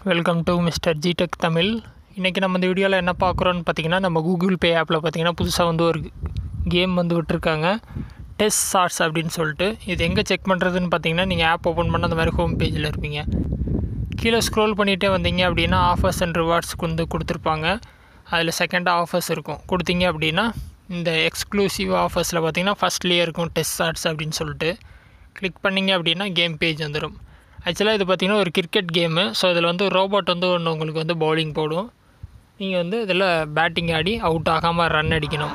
welcome to mister ஜிடெக் தமிழ் இன்றைக்கி நம்ம இந்த வீடியோவில் என்ன பார்க்குறோன்னு பார்த்தீங்கன்னா நம்ம கூகுள் பே ஆப்பில் பார்த்தீங்கன்னா புதுசாக வந்து ஒரு கேம் வந்து விட்டுருக்காங்க டெஸ்ட் ஷார்ட்ஸ் அப்படின்னு சொல்லிட்டு இது எங்கே செக் பண்ணுறதுன்னு பார்த்தீங்கன்னா நீங்கள் ஆப் ஓப்பன் பண்ண அந்த மாதிரி ஹோம் பேஜில் இருப்பீங்க கீழே ஸ்க்ரோல் பண்ணிகிட்டே வந்தீங்க அப்படின்னா ஆஃபர்ஸ் அண்ட் ரிவார்ட்ஸ்க்கு வந்து கொடுத்துருப்பாங்க அதில் செகண்டாக ஆஃபர்ஸ் இருக்கும் கொடுத்தீங்க அப்படின்னா இந்த எக்ஸ்க்ளூசிவ் ஆஃபர்ஸில் பார்த்தீங்கன்னா ஃபஸ்ட்லேயே இருக்கும் டெஸ்ட் ஷார்ட்ஸ் அப்படின்னு சொல்லிட்டு கிளிக் பண்ணிங்க அப்படின்னா கேம் பேஜ் வந்துடும் ஆக்சுவலாக இது பார்த்திங்கன்னா ஒரு கிரிக்கெட் கேமு ஸோ இதில் வந்து ரோபோட் வந்து ஒன்று உங்களுக்கு வந்து பவுலிங் போடும் நீங்கள் வந்து இதில் பேட்டிங் ஆடி அவுட் ஆகாமல் ரன் அடிக்கணும்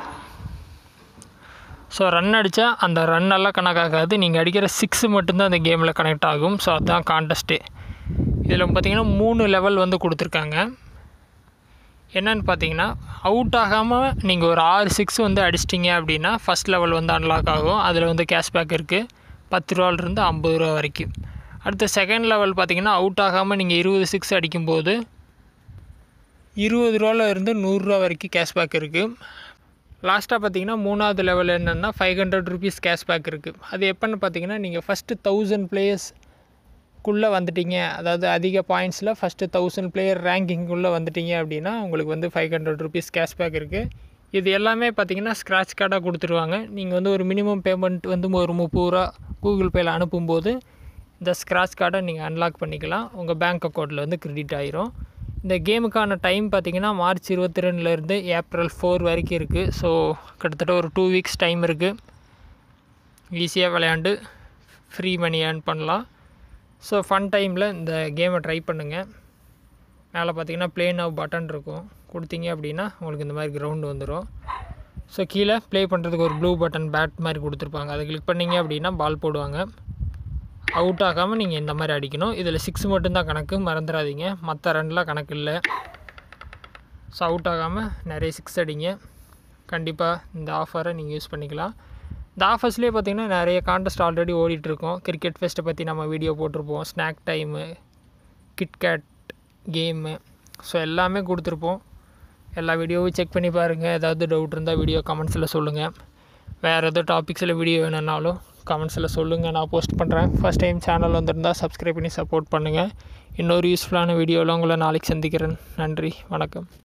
ஸோ ரன் அடித்தா அந்த ரன் எல்லாம் கணக்காகாது நீங்கள் அடிக்கிற சிக்ஸு மட்டும்தான் அந்த கேமில் கனெக்ட் ஆகும் ஸோ அதுதான் கான்டெஸ்ட்டே இதில் பார்த்திங்கன்னா மூணு லெவல் வந்து கொடுத்துருக்காங்க என்னென்னு பார்த்தீங்கன்னா அவுட் ஆகாமல் நீங்கள் ஒரு ஆறு சிக்ஸ் வந்து அடிச்சிட்டிங்க அப்படின்னா ஃபஸ்ட் லெவல் வந்து அன்லாக் ஆகும் அதில் வந்து கேஷ்பேக் இருக்குது பத்து ரூபாலேருந்து ஐம்பது ரூபா வரைக்கும் அடுத்த செகண்ட் லெவல் பார்த்தீங்கன்னா அவுட் ஆகாமல் நீங்கள் இருபது சிக்ஸ் அடிக்கும்போது இருபது ரூபால இருந்து நூறுரூவா வரைக்கும் கேஷ்பேக் இருக்குது லாஸ்ட்டாக பார்த்தீங்கன்னா மூணாவது லெவல் என்னென்னா ஃபைவ் ஹண்ட்ரட் ருபீஸ் கேஷ்பேக் இருக்குது அது எப்போன்னு பார்த்தீங்கன்னா நீங்கள் ஃபஸ்ட்டு தௌசண்ட் பிளேயர்ஸ்க்குள்ளே வந்துட்டீங்க அதாவது அதிக பாயிண்ட்ஸில் ஃபஸ்ட்டு தௌசண்ட் பிளேயர் ரேங்கிங்குள்ளே வந்துட்டீங்க அப்படின்னா உங்களுக்கு வந்து ஃபைவ் ஹண்ட்ரட் ருபீஸ் கேஷ்பேக் இருக்குது இது எல்லாமே பார்த்தீங்கன்னா ஸ்க்ராட்ச் கார்டாக கொடுத்துருவாங்க நீங்கள் வந்து ஒரு மினிமம் பேமெண்ட் வந்து ஒரு முப்பது ரூபா கூகுள் பேயில் அனுப்பும்போது இந்த ஸ்க்ராட்ச் கார்டை நீங்கள் அன்லாக் பண்ணிக்கலாம் உங்கள் பேங்க் அக்கௌண்ட்டில் வந்து கிரெடிட் ஆயிரும் இந்த கேமுக்கான டைம் பார்த்தீங்கன்னா மார்ச் இருபத்தி ரெண்டுலேருந்து ஏப்ரல் ஃபோர் வரைக்கும் இருக்குது ஸோ கிட்டத்தட்ட ஒரு டூ வீக்ஸ் டைம் இருக்குது ஈஸியாக விளையாண்டு ஃப்ரீ மணி ஏர்ன் பண்ணலாம் ஸோ ஃபன் டைமில் இந்த கேமை ட்ரை பண்ணுங்கள் மேலே பார்த்தீங்கன்னா ப்ளே நவ் பட்டன் இருக்கும் கொடுத்தீங்க அப்படின்னா உங்களுக்கு இந்த மாதிரி கிரவுண்டு வந்துடும் ஸோ கீழே ப்ளே பண்ணுறதுக்கு ஒரு ப்ளூ பட்டன் பேட் மாதிரி கொடுத்துருப்பாங்க அதை கிளிக் பண்ணிங்க அப்படின்னா பால் போடுவாங்க அவுட் ஆகாமல் நீங்கள் இந்த மாதிரி அடிக்கணும் இதில் சிக்ஸ் மட்டும்தான் கணக்கு மறந்துடாதீங்க மற்ற ரன்லாம் கணக்கு இல்லை ஸோ அவுட் ஆகாமல் நிறைய சிக்ஸ் அடிங்க கண்டிப்பாக இந்த ஆஃபரை நீங்கள் யூஸ் பண்ணிக்கலாம் இந்த ஆஃபர்ஸ்லேயே பார்த்திங்கன்னா நிறைய கான்டெஸ்ட் ஆல்ரெடி ஓடிட்டுருக்கோம் கிரிக்கெட் ஃபெஸ்ட்டை பற்றி நம்ம வீடியோ போட்டிருப்போம் snack time KitKat game so எல்லாமே கொடுத்துருப்போம் எல்லா வீடியோவும் செக் பண்ணி பாருங்கள் ஏதாவது டவுட் இருந்தால் வீடியோ கமெண்ட்ஸில் சொல்லுங்கள் வேறு எதாவது டாபிக்ஸில் வீடியோ வேணும்னாலும் கமெண்ட்ஸில் சொல்லுங்கள் நான் போஸ்ட் பண்ணுறேன் ஃபஸ்ட் டைம் சேனல் வந்திருந்தால் சப்ஸ்கிரைப் பண்ணி சப்போர்ட் பண்ணுங்கள் இன்னொரு யூஸ்ஃபுல்லான வீடியோவில் உங்களை நாளைக்கு சந்திக்கிறேன் நன்றி வணக்கம்